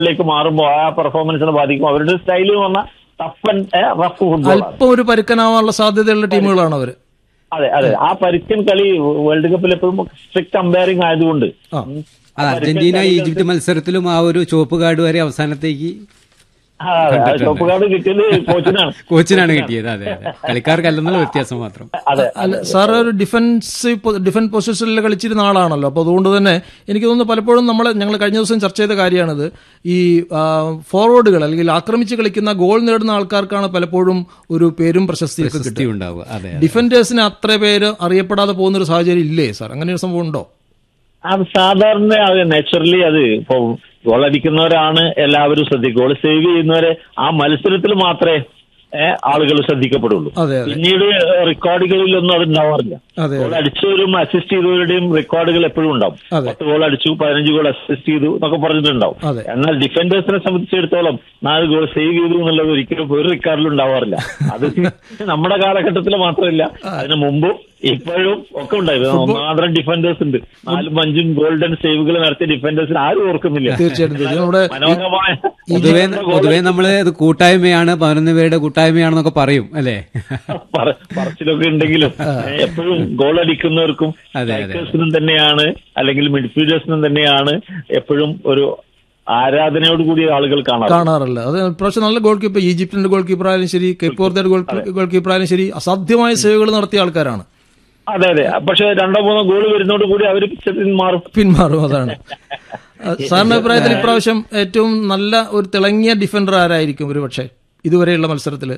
ലേക്ക് മാറുമ്പോൾ ആ പെർഫോമൻസിനെ ബാധിക്കും അവരുടെ സ്റ്റൈൽ എന്ന് പറഞ്ഞാൽ ടഫ് ആൻഡ് റഫ് ഫുട്ബോൾ അല്പം ഒരു പരുക്കനാവാനുള്ള സാധ്യതയുള്ള ടീമുകളാണ് അവര് അതെ അതെ ആ പരുക്കൻ കളി വേൾഡ് കപ്പിൽ എപ്പോഴും സ്ട്രിക്റ്റ് അമ്പയറിംഗ് ആയതുകൊണ്ട് ആ. ഉം. അത് അർജന്റീന ഈജിപ്ത് മത്സരത്തിലും ആ ഒരു ചുവപ്പ് കാർഡ് വരെ അവസാനത്തേക്ക് ആ, അതെ, ആ ചുവപ്പ് കാർഡ് കിട്ടിയത് കോച്ചിനാണ് കോച്ചിനാണ് കിട്ടിയത് അതെ അതെ കളിക്കാർക്കല്ലെന്നുള്ള വ്യത്യാസം മാത്രം അതെ അല്ല സാർ ഒരു ഡിഫൻസ് ഡിഫൻസ് പൊസിഷനിൽ കളിച്ചിരുന്ന ആളാണല്ലോ അപ്പോൾ അതുകൊണ്ട് തന്നെ എനിക്ക് തോന്നുന്നു പലപ്പോഴും നമ്മൾ ഞങ്ങൾ കഴിഞ്ഞ ദിവസം ചർച്ച ചെയ്ത കാര്യമാണിത് ഈ ആ, ഫോർവേഡുകൾ അല്ലെങ്കിൽ ആക്രമിച്ച് കളിക്കുന്ന ഗോൾ നേടുന്ന ആൾക്കാർക്കാണ് പലപ്പോഴും ഒരു പേരും പ്രശസ്തിയൊക്കെ പ്രശസ്തി കിട്ടുക ഉണ്ടാവുക അതെ ഡിഫൻഡേഴ്സിന് അത്ര പേര് അറിയപ്പെടാതെ പോകുന്ന ഒരു സാഹചര്യം ഇല്ലേ സാർ അങ്ങനെ ഒരു സംഭവം ഉണ്ടോ അത് സാധാരണ അത് നാച്ചുറലി അത് ഇപ്പൊ ഗോൾ അടിക്കുന്നവരാണ് എല്ലാവരും ശ്രദ്ധിക്കുക ഗോൾ സേവ് ചെയ്യുന്നവരെ ആ മത്സരത്തിൽ മാത്രമേ ആളുകൾ ശ്രദ്ധിക്കപ്പെടുള്ളൂ അതെ അതെ പിന്നീട് റെക്കോർഡുകളിലൊന്നും അത് ഉണ്ടാവാറില്ല അതെ ഗോൾ അടിച്ചവരും അസിസ്റ്റ് ചെയ്തവരുടെയും റെക്കോർഡുകൾ എപ്പോഴും ഉണ്ടാവും അതെ. പത്ത് ഗോൾ അടിച്ചു പതിനഞ്ച് ഗോൾ അസിസ്റ്റ് ചെയ്തു എന്നൊക്കെ പറഞ്ഞിട്ടുണ്ടാവും അതെ. എന്നാൽ ഡിഫൻഡേഴ്സിനെ സംബന്ധിച്ചിടത്തോളം നാല് ഗോൾ സേവ് ചെയ്തു എന്നുള്ളത് ഒരിക്കലും ഒരു റെക്കോർഡിലും ഉണ്ടാവാറില്ല അത് നമ്മുടെ കാലഘട്ടത്തിൽ മാത്രമല്ല അതിന് മുമ്പും ഇപ്പോഴും ഒക്കെ ഉണ്ടായിരുന്നു ഒന്നാന്തരം ഡിഫൻഡേഴ്സ് ഉണ്ട് നാലും അഞ്ചും ഗോൾഡൻ സേവുകൾ നടത്തിയ ഡിഫൻഡേഴ്സിന് ആരും ഓർക്കുന്നില്ല തീർച്ചയായിട്ടും തീർച്ചയായും നമ്മുടെ മനോഹരമായ പൊതുവെ പൊതുവെ നമ്മള് ഇത് കൂട്ടായ്മയാണ് പതിനൊന്ന് പേരുടെ കൂട്ടായ്മയാണെന്നൊക്കെ പറയും അല്ലേ പറ- പറച്ചിലൊക്കെ ഉണ്ടെങ്കിലും എപ്പോഴും ഗോൾ അടിക്കുന്നവർക്കും അതെ, അതെ. സ്ട്രൈക്കേഴ്സിനും തന്നെയാണ് അല്ലെങ്കിൽ മിഡ്ഫീൽഡേഴ്സിനും തന്നെയാണ് എപ്പോഴും ഒരു ആരാധനയോട് കൂടിയ ആളുകൾ കാണാറ് കാണാറില്ല അത് ഇപ്രാവശ്യം നല്ല ഗോൾ കീപ്പർ ഈജിപ്തിന്റെ ഗോൾ കീപ്പർ ആയാലും ശരി കേപ്പോർത്തയുടെ ഗോൾ ഗോൾ കീപ്പർ ആയാലും ശരി അസാധ്യമായ സേവുകൾ നടത്തിയ ആൾക്കാരാണ് അതെ അതെ പക്ഷെ രണ്ടോ മൂന്നോ ഗോൾ വരുന്നതോട് കൂടി അവർ പിച്ചത്തിൽ മാറും പിന്മാറും അതാണ് അഹ് സാറിന്റെ അഭിപ്രായത്തിൽ ഇപ്രാവശ്യം ഏറ്റവും നല്ല ഒരു തിളങ്ങിയ ഡിഫൻഡർ ആരായിരിക്കും ഒരു പക്ഷേ ഇതുവരെയുള്ള മത്സരത്തില്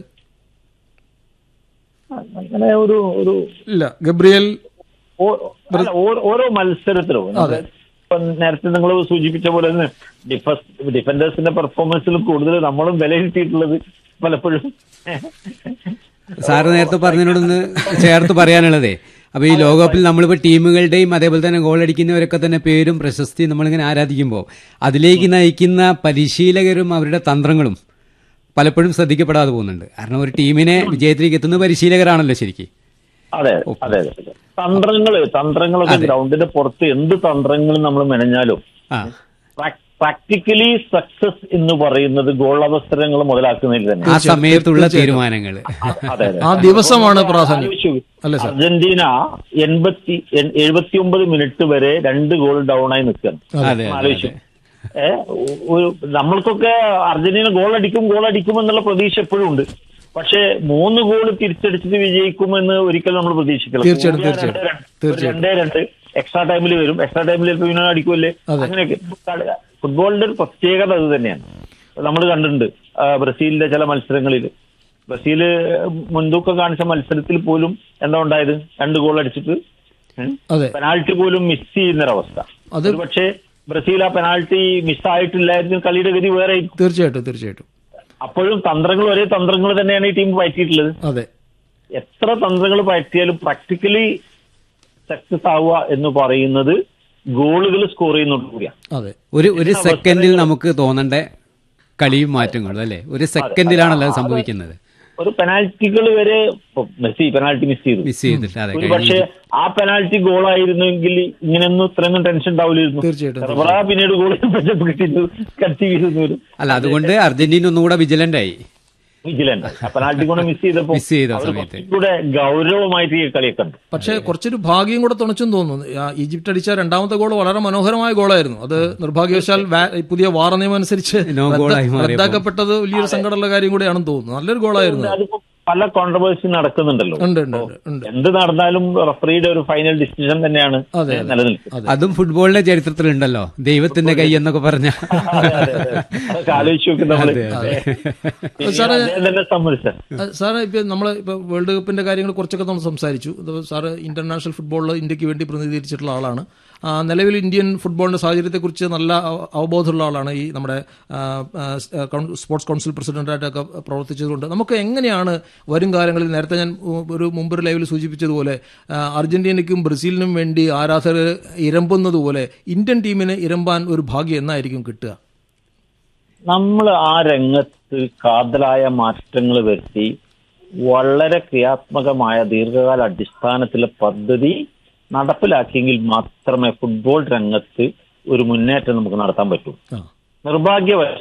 അങ്ങനെ ഒരു ഒരു ഇല്ല ഗബ്രിയൽ ഓ- അല്ല, ഓ- ഓരോ മത്സരത്തിലും ഇപ്പൊ നേരത്തെ നിങ്ങൾ സൂചിപ്പിച്ച പോലെ തന്നെ ഡിഫസ് ഡിഫൻഡേഴ്സിന്റെ പെർഫോമൻസിൽ കൂടുതൽ നമ്മളും വിലയിരുത്തിയിട്ടുള്ളത് പലപ്പോഴും സാറ് നേരത്തെ പറഞ്ഞതിനോടൊന്ന് ചേർത്ത് പറയാനുള്ളതേ അപ്പൊ ഈ ലോകകപ്പിൽ നമ്മളിപ്പോ ടീമുകളുടെയും അതേപോലെ തന്നെ ഗോൾ അടിക്കുന്നവരൊക്കെ തന്നെ പേരും പ്രശസ്തിയും നമ്മളിങ്ങനെ ആരാധിക്കുമ്പോൾ അതിലേക്ക് നയിക്കുന്ന പരിശീലകരും അവരുടെ തന്ത്രങ്ങളും പലപ്പോഴും ശ്രദ്ധിക്കപ്പെടാതെ പോകുന്നുണ്ട് കാരണം ഒരു ടീമിനെ വിജയത്തിലേക്ക് എത്തുന്ന പരിശീലകരാണല്ലോ ശരിക്കും അതെ അതെ അതെ തന്ത്രങ്ങള് തന്ത്രങ്ങളൊക്കെ ഗ്രൗണ്ടിന്റെ പുറത്ത് എന്ത് തന്ത്രങ്ങൾ നമ്മൾ മെനഞ്ഞാലും ആ പ്രാക്ടിക്കലി സക്സസ് എന്ന് പറയുന്നത് ഗോൾ അവസരങ്ങൾ മുതലാക്കുന്നതിൽ തന്നെ ആ സമയത്തുള്ള തീരുമാനങ്ങൾ അതെ അതെ ആ ദിവസമാണ് പ്രാധാന്യം ആലോചിച്ചു. അല്ലേ സാർ അർജന്റീന എൺപത്തി എഴുപത്തി ഒമ്പത് മിനിറ്റ് വരെ രണ്ട് ഗോൾ ഡൗൺ ആയി നിൽക്കുകയാണ് അതെ അതെ ആലോചിച്ചു ഏ, ഒരു നമ്മൾക്കൊക്കെ അർജന്റീന ഗോൾ അടിക്കും ഗോൾ അടിക്കും എന്നുള്ള പ്രതീക്ഷ എപ്പോഴും ഉണ്ട് പക്ഷേ മൂന്ന് ഗോൾ തിരിച്ചടിച്ചിട്ട് വിജയിക്കുമെന്ന് ഒരിക്കലും നമ്മൾ പ്രതീക്ഷിക്കില്ല തീർച്ചയായിട്ടും, കൂടിയാൽ തീർച്ചയായിട്ടും, രണ്ടേ രണ്ട്. ഒരു രണ്ടേ രണ്ട് എക്സ്ട്രാ ടൈമിൽ വരും എക്സ്ട്രാ ടൈമിൽ ചിലപ്പോൾ പിന്നെ അടിക്കുമല്ലേ അങ്ങനെയൊക്കെ കളി- ഫുട്ബോളിന്റെ ഒരു പ്രത്യേകത അത് തന്നെയാണ് നമ്മൾ കണ്ടിട്ടുണ്ട് ആ, ബ്രസീലിന്റെ ചില മത്സരങ്ങളിൽ ബ്രസീല് മുൻതൂക്കം കാണിച്ച മത്സരത്തിൽ പോലും എന്താ ഉണ്ടായത് രണ്ട് ഗോൾ അടിച്ചിട്ട് അതെ പെനാൾട്ടി പോലും മിസ് ചെയ്യുന്നൊരവസ്ഥ അത് ഒരു പക്ഷേ ബ്രസീൽ ആ പെനാൾട്ടി മിസ്സായിട്ടില്ലായിരുന്നു കളിയുടെ ഗതി വേറെ ആയിരിക്കും. തീർച്ചയായിട്ടും തീർച്ചയായിട്ടും അപ്പോഴും തന്ത്രങ്ങൾ ഒരേ തന്ത്രങ്ങൾ തന്നെയാണ് ഈ ടീം പയറ്റിയിട്ടുള്ളത് അതെ എത്ര തന്ത്രങ്ങൾ പയറ്റിയാലും പ്രാക്ടിക്കലി സക്സസ് ആവുക എന്ന് പറയുന്നത് ഗോളുകൾ സ്കോർ ചെയ്യുന്നതോട് കൂടിയാണ് അതെ ഒരു ഒരു സെക്കൻഡിൽ നമുക്ക് തോന്നേണ്ട കളിയും മാറ്റങ്ങളും അല്ലേ ഒരു സെക്കൻഡിലാണല്ലോ അത് സംഭവിക്കുന്നത് ഒരു പെനാൽറ്റികൾ വരെ ഇപ്പൊ മെസ്സി പെനാൽറ്റി മിസ് ചെയ്തു മിസ് ചെയ്തിട്ട് അതെ ഒരു പക്ഷേ ആ പെനാൽറ്റി ഗോൾ ആയിരുന്നെങ്കിൽ ഇങ്ങനെയൊന്നും ഇത്രയൊന്നും ടെൻഷൻ ഉണ്ടാവില്ലായിരുന്നു തീർച്ചയായിട്ടും ചെറുപറ പിന്നീട് ഗോൾ കിട്ടിയിട്ട് കത്തി വീഴുന്നു അല്ല അതുകൊണ്ട് അർജന്റീന ഒന്നുകൂടെ വിജിലന്റ് ആയി വിജിലന്റ് ആ പെനാൽറ്റി കൊണ്ട് മിസ് ചെയ്തപ്പോ മിസ് ചെയ്ത അവർ സമയത്ത് കുറച്ചുകൂടെ ഗൗരവമായിട്ട് ഈ കളിയൊക്കെ കണ്ടു പക്ഷേ കുറച്ചൊരു ഭാഗ്യം കൂടെ തുണച്ചെന്ന് തോന്നുന്നു ആ ഈജിപ്റ്റ് അടിച്ച രണ്ടാമത്തെ ഗോൾ വളരെ മനോഹരമായ ഗോളായിരുന്നു അത് നിർഭാഗ്യവശാൽ വാ- ഈ പുതിയ വാറ നിയമം അനുസരിച്ച് No goal ആയി റദ്ദ- മാറിയപ്പോൾ. റദ്ദാക്കപ്പെട്ടത് വലിയൊരു സങ്കടമുള്ള കാര്യം കൂടെയാണെന്ന് തോന്നുന്നു നല്ലൊരു ഗോളായിരുന്നു അത്. അതിപ്പോ പല കോൺട്രവേഴ്സി നടക്കുന്നുണ്ടല്ലോ ഉണ്ട് ഉണ്ട് ഉണ്ട് ഉണ്ട് എന്ത് നടന്നാലും റഫറിയുടെ ഒരു ഫൈനൽ ഡിസിഷൻ തന്നെയാണ് അതെ, അതെ. നിലനിൽക്കുന്നത് അതും ഫുട്ബോളിന്റെ ചരിത്രത്തിലുണ്ടല്ലോ ദൈവത്തിന്റെ കൈ എന്നൊക്കെ പറഞ്ഞ അതെ, അതെ, അതെ. അതൊക്കെ ആലോചിച്ച് നോക്കും നമ്മള് അതെ. സാറേ തന്നെ സമ്മതിച്ച അത് സാറ് ഇപ്പൊ നമ്മൾ ഇപ്പൊ വേൾഡ് കപ്പിന്റെ കാര്യങ്ങൾ കുറച്ചൊക്കെ നമ്മൾ സംസാരിച്ചു ഇത് സാറ് ഇന്റർനാഷണൽ ഫുട്ബോളിൽ ഇന്ത്യക്ക് വേണ്ടി പ്രതിനിധീകരിച്ചിട്ടുള്ള ആളാണ് ആ, നിലവിൽ ഇന്ത്യൻ ഫുട്ബോളിന്റെ സാഹചര്യത്തെക്കുറിച്ച് നല്ല അവ- അവബോധമുള്ള ആളാണ് ഈ നമ്മുടെ ആ, ആ, കൗൺ- സ്പോർട്സ് കൗൺസിൽ പ്രസിഡന്റായിട്ടൊക്കെ പ്രവർത്തിച്ചതുകൊണ്ട് നമുക്ക് എങ്ങനെയാണ് വരും കാലങ്ങളിൽ നേരത്തെ ഞാൻ ഉ- ഒരു മുമ്പൊരു ലൈവിൽ സൂചിപ്പിച്ചതുപോലെ ആ, അർജന്റീനയ്ക്കും ബ്രസീലിനും വേണ്ടി ആരാധകർ ഇരമ്പുന്നത് പോലെ ഇന്ത്യൻ ടീമിന് ഇരമ്പാൻ ഒരു ഭാഗ്യം എന്നായിരിക്കും കിട്ടുക നമ്മൾ ആ രംഗത്ത് കാതലായ മാറ്റങ്ങൾ വരുത്തി വളരെ ക്രിയാത്മകമായ ദീർഘകാല അടിസ്ഥാനത്തിലെ പദ്ധതി നടപ്പിലാക്കിയെങ്കിൽ മാത്രമേ ഫുട്ബോൾ രംഗത്ത് ഒരു മുന്നേറ്റം നമുക്ക് നടത്താൻ പറ്റൂ ആ നിർഭാഗ്യവശാൽ